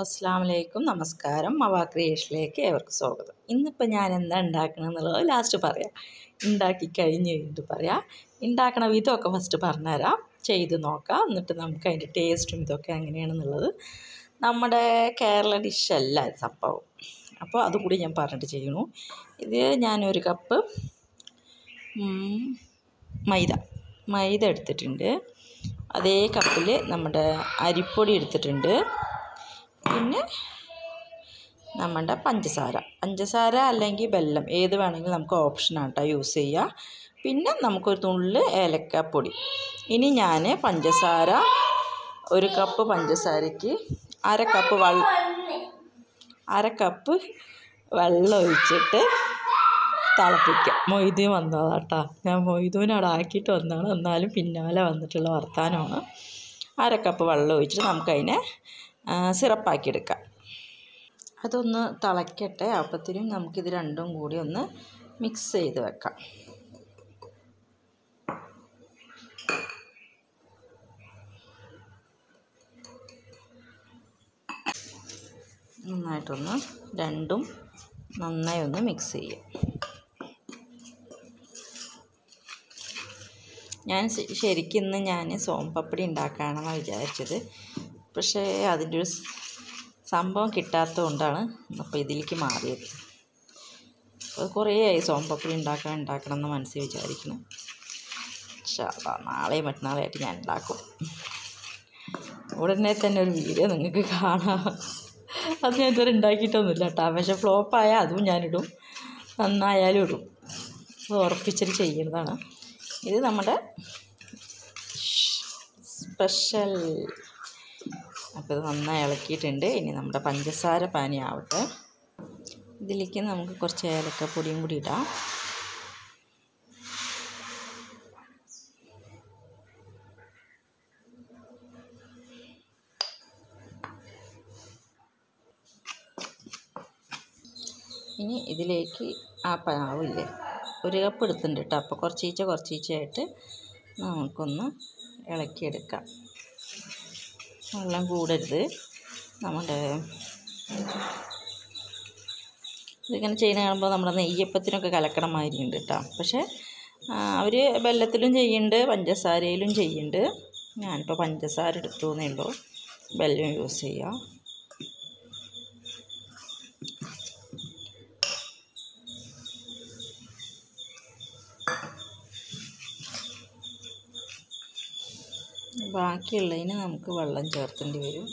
അസ്സാം വലൈക്കും നമസ്കാരം മവാ ക്രിയേഷനിലേക്ക് ഏവർക്കും സ്വാഗതം ഇന്നിപ്പോൾ ഞാൻ എന്താ ഉണ്ടാക്കണം എന്നുള്ളത് ലാസ്റ്റ് പറയാം ഉണ്ടാക്കി കഴിഞ്ഞ് കഴിഞ്ഞിട്ട് പറയാം ഉണ്ടാക്കണ വിധമൊക്കെ ഫസ്റ്റ് പറഞ്ഞുതരാം ചെയ്ത് നോക്കാം എന്നിട്ട് നമുക്ക് അതിൻ്റെ ടേസ്റ്റും ഇതൊക്കെ എങ്ങനെയാണെന്നുള്ളത് നമ്മുടെ കേരള ഡിഷല്ല ഇത് സംഭവം അപ്പോൾ അതുകൂടി ഞാൻ പറഞ്ഞിട്ട് ചെയ്യണു ഇത് ഞാനൊരു കപ്പ് ഉം, മൈദ മൈദ എടുത്തിട്ടുണ്ട് അതേ കപ്പിൽ നമ്മുടെ അരിപ്പൊടി എടുത്തിട്ടുണ്ട് പിന്നെ നമ്മുടെ പഞ്ചസാര പഞ്ചസാര അല്ലെങ്കിൽ വെല്ലം ഏത് വേണമെങ്കിലും നമുക്ക് ഓപ്ഷനാണ് കേട്ടോ യൂസ് ചെയ്യുക പിന്നെ നമുക്കൊരു തുള്ളി ഏലക്കാപ്പൊടി ഇനി ഞാൻ പഞ്ചസാര ഒരു കപ്പ് പഞ്ചസാരയ്ക്ക് അര കപ്പ് വെള്ളം അര കപ്പ് വെള്ളം ഒഴിച്ചിട്ട് തിളപ്പിക്കാം മൊയ്തീൻ വന്നതാട്ടാ ഞാൻ മൊയ്തൂനെ അവിടെ ആക്കിയിട്ട് വന്നതാണ് എന്നാലും പിന്നാലെ വന്നിട്ടുള്ള വർത്തമാനമാണ് അര കപ്പ് വെള്ളം ഒഴിച്ചിട്ട് നമുക്കതിനെ സിറപ്പാക്കി എടുക്കാം അതൊന്ന് തിളയ്ക്കട്ടെ അപ്പത്തിനും നമുക്കിത് രണ്ടും കൂടി ഒന്ന് മിക്സ് ചെയ്ത് വെക്കാം നന്നായിട്ടൊന്ന് രണ്ടും നന്നായി ഒന്ന് മിക്സ് ചെയ്യും ഞാൻ ശ- ശരിക്കും ഇന്ന് ഞാൻ സോംപപ്പടി ഉണ്ടാക്കാനാണ് വിചാരിച്ചത് പക്ഷേ അതിൻ്റെ ഒരു സ് സംഭവം കിട്ടാത്തത് കൊണ്ടാണ് അപ്പോൾ ഇതിലേക്ക് മാറിയത് അപ്പോൾ കുറേ ആയി സോംപപ്പടി ഉണ്ടാക്കണം ഉണ്ടാക്കണം എന്ന് മനസ്സിൽ വിചാരിക്കണം പക്ഷേ നാളെയും മറ്റന്നാളായിട്ട് ഞാൻ ഉണ്ടാക്കും ഉടനെ തന്നെ ഒരു വീഡിയോ നിങ്ങൾക്ക് കാണാം അത് ഞാൻ ഇതുവരെ ഉണ്ടാക്കിയിട്ടൊന്നുമില്ല കേട്ടോ പക്ഷേ ഫ്ലോപ്പായാൽ അതും ഞാനിടും നന്നായാലും ഇടും അത് ഉറപ്പിച്ചിട്ട് ചെയ്യുന്നതാണ് ഇത് നമ്മുടെ സ്പെഷ്യൽ അപ്പോൾ ഇത് നന്നായി ഇളക്കിയിട്ടുണ്ട് ഇനി നമ്മുടെ പഞ്ചസാര പാനി ആവട്ടെ ഇതിലേക്ക് നമുക്ക് കുറച്ച് ഏലക്കപ്പൊടിയും കൂടി ഇടാം ഇനി ഇതിലേക്ക് ആ പാവില്ലേ ഒരു കപ്പ് എടുത്തിട്ടുണ്ട് കേട്ടോ അപ്പോൾ കുറച്ചീച്ച കുറച്ചീച്ചയായിട്ട് നമുക്കൊന്ന് ഇളക്കിയെടുക്കാം വെള്ളം കൂടരുത് നമ്മുടെ ഇതിങ്ങനെ ചെയ്യുന്ന കാണുമ്പോൾ നമ്മുടെ നെയ്യപ്പത്തിനൊക്കെ കലക്കണ മാതിരി ഉണ്ട് കേട്ടോ പക്ഷേ അവർ വെല്ലത്തിലും ചെയ്യുന്നുണ്ട് പഞ്ചസാരയിലും ചെയ്യുന്നുണ്ട് ഞാനിപ്പോൾ പഞ്ചസാര എടുത്തു എന്നേ ഉള്ളൂ വെല്ലം യൂസ് ചെയ്യാം ബാക്കിയുള്ളതിന് നമുക്ക് വെള്ളം ചേർക്കേണ്ടി വരും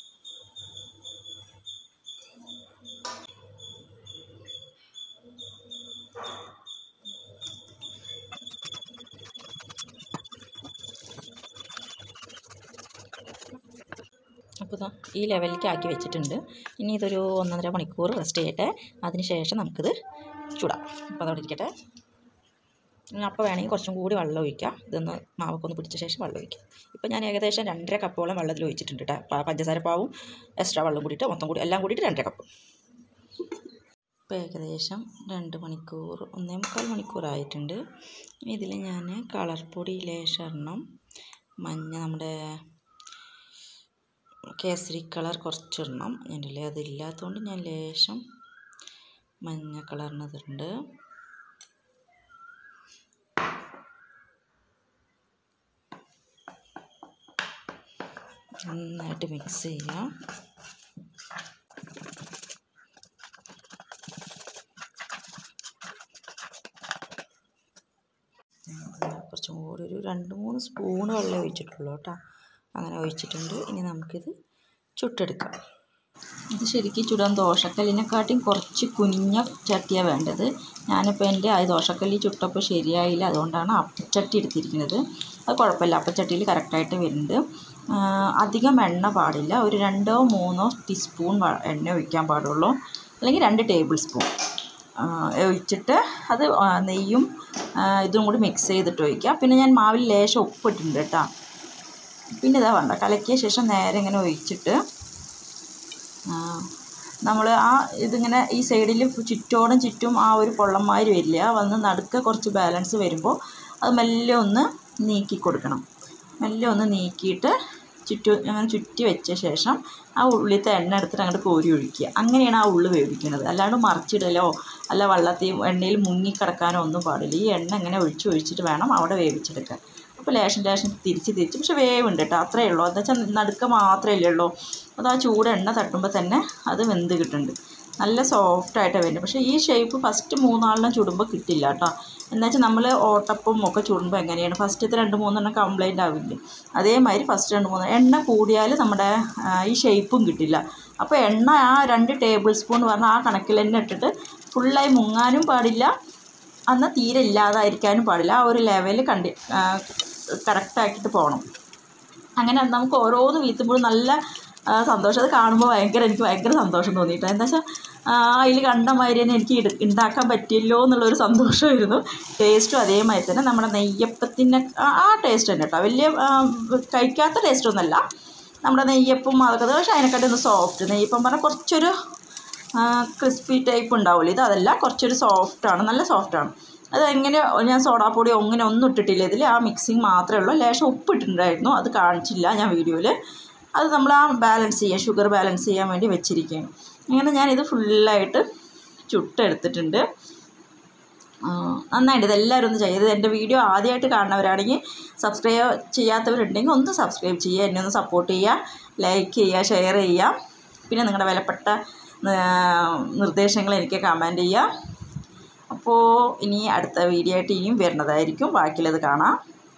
അപ്പോൾ ഇതാ ഈ ലെവലിലേക്ക് ആക്കി വെച്ചിട്ടുണ്ട് ഇനി ഇതൊരു ഒന്നര മണിക്കൂർ റെസ്റ്റ് ചെയ്യട്ടെ അതിന് ശേഷം നമുക്കിത് ചൂടാം അപ്പോൾ അതവിടെ ഇരിക്കട്ടെ ഇനി അപ്പോൾ വേണമെങ്കിൽ കുറച്ചും കൂടി വെള്ളം ഒഴിക്കാം ഇതൊന്ന് മാവൊക്കെ ഒന്ന് പിടിച്ച ശേഷം വെള്ളം ഒഴിക്കാം ഇപ്പോൾ ഞാൻ ഏകദേശം രണ്ടര കപ്പോളം വെള്ളത്തിൽ ഒഴിച്ചിട്ടുണ്ട് കേട്ടോ പ- പഞ്ചസാര പാവും എക്സ്ട്രാ വെള്ളം കൂടിയിട്ട് മൊത്തം കൂടി എല്ലാം കൂടിയിട്ട് രണ്ടര കപ്പ് ഇപ്പോൾ ഏകദേശം രണ്ട് മണിക്കൂർ ഒന്നേ മുക്കാൽ മണിക്കൂറായിട്ടുണ്ട് ഇതിൽ ഞാൻ കളർ പൊടി ലേശെണ്ണം മഞ്ഞ നമ്മുടെ കേസരി കളർ കുറച്ചിടണം എൻ്റെ അതില്ലാത്തതുകൊണ്ട് ഞാൻ ലേശം മഞ്ഞ കളറിനതുണ്ട് നന്നായിട്ട് മിക്സ് ചെയ്യാം കുറച്ചും കൂടി ഒരു രണ്ട് മൂന്ന് സ്പൂണ് വെള്ളം ഒഴിച്ചിട്ടുള്ളൂ കേട്ടോ അങ്ങനെ ഒഴിച്ചിട്ടുണ്ട് ഇനി നമുക്കിത് ചുട്ടെടുക്കാം ഇത് ശരിക്കും ചുടാൻ ദോശക്കല്ലിനെക്കാട്ടിയും കുറച്ച് കുഞ്ഞ ചട്ടിയാണ് വേണ്ടത് ഞാനിപ്പോൾ എൻ്റെ ആ ദോശക്കല്ലി ചുട്ടപ്പോൾ ശരിയായില്ല അതുകൊണ്ടാണ് അപ്പച്ചട്ടി എടുത്തിരിക്കുന്നത് അത് കുഴപ്പമില്ല അപ്പച്ചട്ടിയിൽ കറക്റ്റായിട്ട് വരുന്നുണ്ട് ആ, അധികം എണ്ണ പാടില്ല ഒരു രണ്ടോ മൂന്നോ ടീസ്പൂൺ വ- എണ്ണ ഒഴിക്കാൻ പാടുള്ളൂ അല്ലെങ്കിൽ രണ്ട് ടേബിൾ സ്പൂൺ ആ, ഒഴിച്ചിട്ട് അത് ആ, നെയ്യും ആ, ഇതും കൂടി മിക്സ് ചെയ്തിട്ട് ഒഴിക്കുക പിന്നെ ഞാൻ മാവിൽ ലേശം ഉപ്പിട്ടിട്ടുണ്ട് കേട്ടോ പിന്നെ ഇതാ വേണ്ട കലക്കിയ ശേഷം നേരെ ഇങ്ങനെ ഒഴിച്ചിട്ട് നമ്മൾ ആ ഇതിങ്ങനെ ഈ സൈഡിൽ ചുറ്റോടും ചുറ്റും ആ ഒരു പൊള്ളന്മാര് വരില്ല വന്ന് നടുക്ക് കുറച്ച് ബാലൻസ് വരുമ്പോൾ അത് മെല്ലെ ഒന്ന് നീക്കി കൊടുക്കണം മെല്ലെ ഒന്ന് നീക്കിയിട്ട് ചുറ്റു അങ്ങനെ ചുറ്റി വെച്ച ശേഷം ആ ഉള്ളിലത്തെ എണ്ണ എടുത്തിട്ട് അങ്ങോട്ട് കോരി ഒഴിക്കുക അങ്ങനെയാണ് ആ ഉള്ളു വേവിക്കുന്നത് അല്ലാണ്ട് മറിച്ചിടലോ അല്ല വെള്ളത്തിൽ എണ്ണയിൽ മുങ്ങിക്കിടക്കാനോ ഒന്നും പാടില്ല ഈ എണ്ണ ഇങ്ങനെ ഒഴിച്ച് ഒഴിച്ചിട്ട് വേണം അവിടെ വേവിച്ചെടുക്കാൻ അപ്പോൾ ലേശം ലേശം തിരിച്ച് തിരിച്ച് പക്ഷെ വേവുണ്ട് കേട്ടോ അത്രയേ ഉള്ളൂ എന്താ വെച്ചാൽ നടുക്ക മാത്രമേ ഉള്ളൂ അത് ആ ചൂട് എണ്ണ തട്ടുമ്പോൾ തന്നെ അത് വെന്ത് കിട്ടുന്നുണ്ട് നല്ല സോഫ്റ്റായിട്ടാണ് വരുന്നത് പക്ഷേ ഈ ഷേപ്പ് ഫസ്റ്റ് മൂന്നാളിനും ചുടുമ്പോൾ കിട്ടില്ല കേട്ടോ എന്താ വെച്ചാൽ നമ്മൾ ഓട്ടപ്പം ഒക്കെ ചുടുമ്പോൾ എങ്ങനെയാണ് ഫസ്റ്റത്തെ രണ്ട് മൂന്നെണ്ണം കംപ്ലൈൻ്റ് ആവില്ലേ അതേമാതിരി ഫസ്റ്റ് രണ്ട് മൂന്ന് എണ്ണ കൂടിയാൽ നമ്മുടെ ആ, ഈ ഷേപ്പും കിട്ടില്ല അപ്പോൾ എണ്ണ ആ രണ്ട് ടേബിൾ സ്പൂൺ പറഞ്ഞാൽ ആ കണക്കിൽ തന്നെ ഇട്ടിട്ട് ഫുള്ളായി മുങ്ങാനും പാടില്ല എന്നാൽ തീരെ ഇല്ലാതായിരിക്കാനും പാടില്ല ആ ഒരു ലെവൽ കണ്ടി കറക്റ്റാക്കിയിട്ട് പോകണം അങ്ങനെ നമുക്ക് ഓരോന്ന് വീത്തുമ്പോഴും നല്ല ആ, സന്തോഷം അത് കാണുമ്പോൾ ഭയങ്കര എനിക്ക് ഭയങ്കര സന്തോഷം തോന്നിയിട്ട് എന്താ വെച്ചാൽ അതിൽ കണ്ട മാതിരി തന്നെ എനിക്ക് ഇട- ഉണ്ടാക്കാൻ പറ്റിയല്ലോ എന്നുള്ളൊരു സന്തോഷമായിരുന്നു ടേസ്റ്റും അതേമാതിരി തന്നെ നമ്മുടെ നെയ്യപ്പത്തിൻ്റെ ആ- ആ ടേസ്റ്റ് തന്നെ കേട്ടോ വലിയ ആ, കഴിക്കാത്ത ടേസ്റ്റൊന്നുമല്ല നമ്മുടെ നെയ്യപ്പം അതൊക്കെ പക്ഷേ അതിനെക്കാട്ടി ഒന്ന് സോഫ്റ്റ് നെയ്യപ്പം പറഞ്ഞാൽ കുറച്ചൊരു ക്രിസ്പി ടൈപ്പ് ഉണ്ടാവില്ല ഇത് അതല്ല കുറച്ചൊരു സോഫ്റ്റാണ് നല്ല സോഫ്റ്റാണ് അത് എങ്ങനെ ഞാൻ സോഡാപ്പൊടി അങ്ങനെ ഒന്നും ഇട്ടിട്ടില്ല ഇതിൽ ആ മിക്സിങ് മാത്രമേ ഉള്ളൂ ലേശം ഉപ്പ് ഇട്ടിട്ടുണ്ടായിരുന്നു അത് കാണിച്ചില്ല ഞാൻ വീഡിയോയിൽ അത് നമ്മൾ ആ ബാലൻസ് ചെയ്യാൻ ഷുഗർ ബാലൻസ് ചെയ്യാൻ വേണ്ടി വെച്ചിരിക്കുകയാണ് അങ്ങനെ ഞാനിത് ഫുള്ളായിട്ട് ചുട്ടെടുത്തിട്ടുണ്ട് ആ, നന്നായിട്ട് ഇതെല്ലാവരും ഒന്ന് ചെയ്യുക ഇത് എൻ്റെ വീഡിയോ ആദ്യമായിട്ട് കാണുന്നവരാണെങ്കിൽ സബ്സ്ക്രൈബ് ചെയ്യാത്തവരുണ്ടെങ്കിൽ ഒന്ന് സബ്സ്ക്രൈബ് ചെയ്യുക എന്നെ ഒന്ന് സപ്പോർട്ട് ചെയ്യുക ലൈക്ക് ചെയ്യുക ഷെയർ ചെയ്യുക പിന്നെ നിങ്ങളുടെ വിലപ്പെട്ട ആ, നിർദ്ദേശങ്ങൾ എനിക്ക് കമൻറ്റ് ചെയ്യുക അപ്പോൾ ഇനി അടുത്ത വീഡിയോ ആയിട്ട് ഇനിയും വരുന്നതായിരിക്കും ബാക്കിയുള്ളത് കാണാം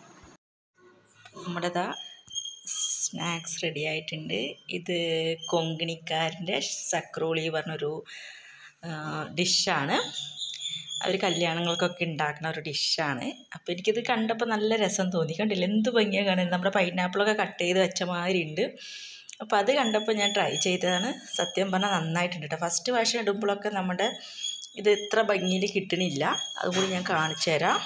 നമ്മുടെ ദാ സ്നാക്സ് റെഡി ആയിട്ടുണ്ട് ഇത് കൊങ്കിണിക്കാരൻ്റെ സക്രോളി പറഞ്ഞൊരു ഡിഷാണ് അവർ കല്യാണങ്ങൾക്കൊക്കെ ഉണ്ടാക്കുന്ന ഒരു ഡിഷാണ് അപ്പോൾ എനിക്കിത് കണ്ടപ്പോൾ നല്ല രസം തോന്നി കണ്ടില്ല എന്ത് ഭംഗിയാണ് കാണുന്നത് നമ്മുടെ പൈനാപ്പിളൊക്കെ കട്ട് ചെയ്ത് വെച്ച മാതിരി ഉണ്ട് അപ്പോൾ അത് കണ്ടപ്പോൾ ഞാൻ ട്രൈ ചെയ്തതാണ് സത്യം പറഞ്ഞാൽ നന്നായിട്ടുണ്ട് കേട്ടോ ഫസ്റ്റ് പ്രാവശ്യം ഇടുമ്പോഴൊക്കെ നമ്മുടെ ഇത് ഇത്ര ഭംഗിയിൽ കിട്ടണില്ല അതുകൂടി ഞാൻ കാണിച്ചു തരാം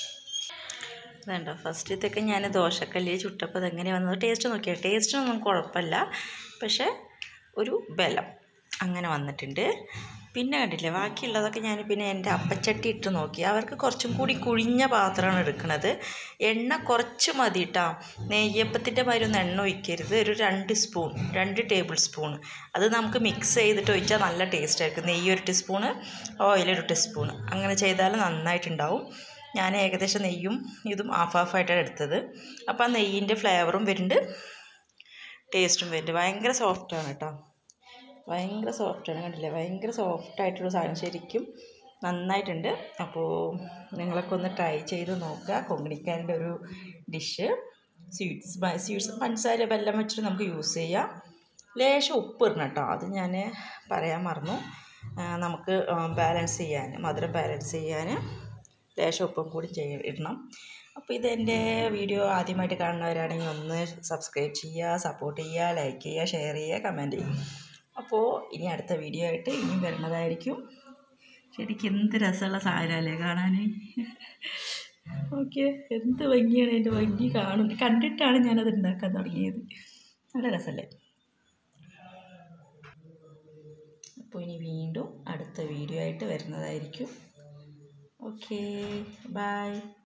വേണ്ട ഫസ്റ്റത്തൊക്കെ ഞാൻ ദോശക്കല്ലിൽ ചുട്ടപ്പോൾ അതെങ്ങനെ വന്നത് ടേസ്റ്റ് നോക്കിയാൽ ടേസ്റ്റിനൊന്നും കുഴപ്പമില്ല പക്ഷേ ഒരു ബലം അങ്ങനെ വന്നിട്ടുണ്ട് പിന്നെ കണ്ടില്ലേ ബാക്കിയുള്ളതൊക്കെ ഞാൻ പിന്നെ എൻ്റെ അപ്പച്ചട്ടി ഇട്ട് നോക്കി അവർക്ക് കുറച്ചും കൂടി കുഴിഞ്ഞ പാത്രമാണ് എടുക്കുന്നത് എണ്ണ കുറച്ച് മതി കേട്ടോ നെയ്യപ്പത്തിൻ്റെ മാതിരി ഒന്നും എണ്ണ ഒഴിക്കരുത് ഒരു രണ്ട് സ്പൂൺ രണ്ട് ടേബിൾ സ്പൂൺ അത് നമുക്ക് മിക്സ് ചെയ്തിട്ട് ഒഴിച്ചാൽ നല്ല ടേസ്റ്റ് ആയിരിക്കും നെയ്യ് ഒരു ടീസ്പൂണ് ഓയിൽ ഒരു ടീസ്പൂൺ അങ്ങനെ ചെയ്താൽ നന്നായിട്ടുണ്ടാവും ഞാൻ ഏകദേശം നെയ്യും ഇതും ഹാഫ് ഹാഫായിട്ടാണ് എടുത്തത് അപ്പോൾ ആ നെയ്യിൻ്റെ ഫ്ലേവറും വരുന്നുണ്ട് ടേസ്റ്റും വരുന്നുണ്ട് ഭയങ്കര സോഫ്റ്റാണ് കേട്ടോ ഭയങ്കര സോഫ്റ്റാണ് കണ്ടില്ലേ ഭയങ്കര സോഫ്റ്റായിട്ടുള്ള സാധനം ശരിക്കും നന്നായിട്ടുണ്ട് അപ്പോൾ നിങ്ങളൊക്കെ ഒന്ന് ട്രൈ ചെയ്ത് നോക്കുക കൊങ്ങിണിക്കാരൻ്റെ ഒരു ഡിഷ് സ്വീറ്റ്സ് സ്വീറ്റ്സ് പഞ്ചസാര വെല്ലം വെച്ചിട്ട് നമുക്ക് യൂസ് ചെയ്യാം ലേശം ഉപ്പ് ഇടണം കേട്ടോ അത് ഞാൻ പറയാൻ മറന്നു ആ, നമുക്ക് ബാലൻസ് ചെയ്യാൻ മധുരം ബാലൻസ് ചെയ്യാൻ ലേശം ഉപ്പും കൂടി ചെയ്യ ഇടണം അപ്പോൾ ഇതെൻ്റെ വീഡിയോ ആദ്യമായിട്ട് കാണുന്നവരാണെങ്കിൽ ഒന്ന് സബ്സ്ക്രൈബ് ചെയ്യുക സപ്പോർട്ട് ചെയ്യുക ലൈക്ക് ചെയ്യുക ഷെയർ ചെയ്യുക കമൻറ്റ് ചെയ്യുക അപ്പോൾ ഇനി അടുത്ത വീഡിയോ ആയിട്ട് ഇനിയും വരുന്നതായിരിക്കും ശരിക്കും എന്ത് രസമുള്ള സാധനമല്ലേ കാണാൻ ഓക്കെ എന്ത് ഭംഗിയാണ് എൻ്റെ ഭംഗി കാണും കണ്ടിട്ടാണ് ഞാനത് ഉണ്ടാക്കാൻ തുടങ്ങിയത് നല്ല രസമല്ലേ അപ്പോൾ ഇനി വീണ്ടും അടുത്ത വീഡിയോ ആയിട്ട് വരുന്നതായിരിക്കും ഓക്കെ ബൈ